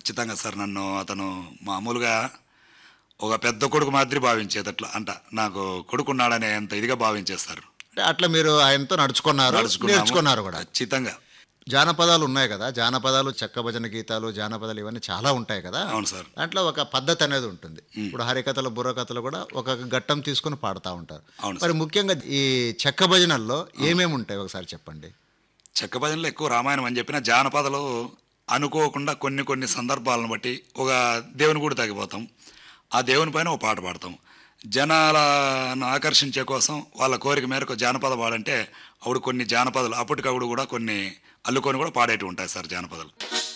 ఖచ్చితంగా సార్ నన్ను అతను మామూలుగా ఒక పెద్ద కొడుకు మాదిరి భావించేదట్లా అంట నాకు కొడుకున్నాడనే అంత ఇదిగా భావించేస్తారు అంటే అట్లా మీరు ఆయనతో నడుచుకున్నారు నడుచుకున్నాము. నేర్చుకున్నారు కూడా ఖచ్చితంగా జానపదాలు ఉన్నాయి కదా జానపదాలు చెక్క భజన గీతాలు జానపదాలు ఇవన్నీ చాలా ఉంటాయి కదా అవును సార్ దాంట్లో ఒక పద్ధతి అనేది ఉంటుంది ఇప్పుడు హరికథలు బుర్రకథలు కూడా ఒక ఘట్టం తీసుకొని పాడుతూ ఉంటారు అవును మరి ముఖ్యంగా ఈ చెక్క భజనల్లో ఏమేమి ఉంటాయి ఒకసారి చెప్పండి చెక్క భజనలో ఎక్కువ రామాయణం అని చెప్పిన జానపదలు అనుకోకుండా కొన్ని కొన్ని సందర్భాలను బట్టి ఒక దేవుని గుడి తగ్గిపోతాం ఆ దేవుని పైన ఒక పాట పాడతాం జనాలను ఆకర్షించే కోసం వాళ్ళ కోరిక మేరకు జానపద పాడంటే అప్పుడు కొన్ని జానపదాలు అప్పటికప్పుడు కూడా కొన్ని అల్లుకొని కూడా పాడేటివి ఉంటాయి సార్ జానపదాలు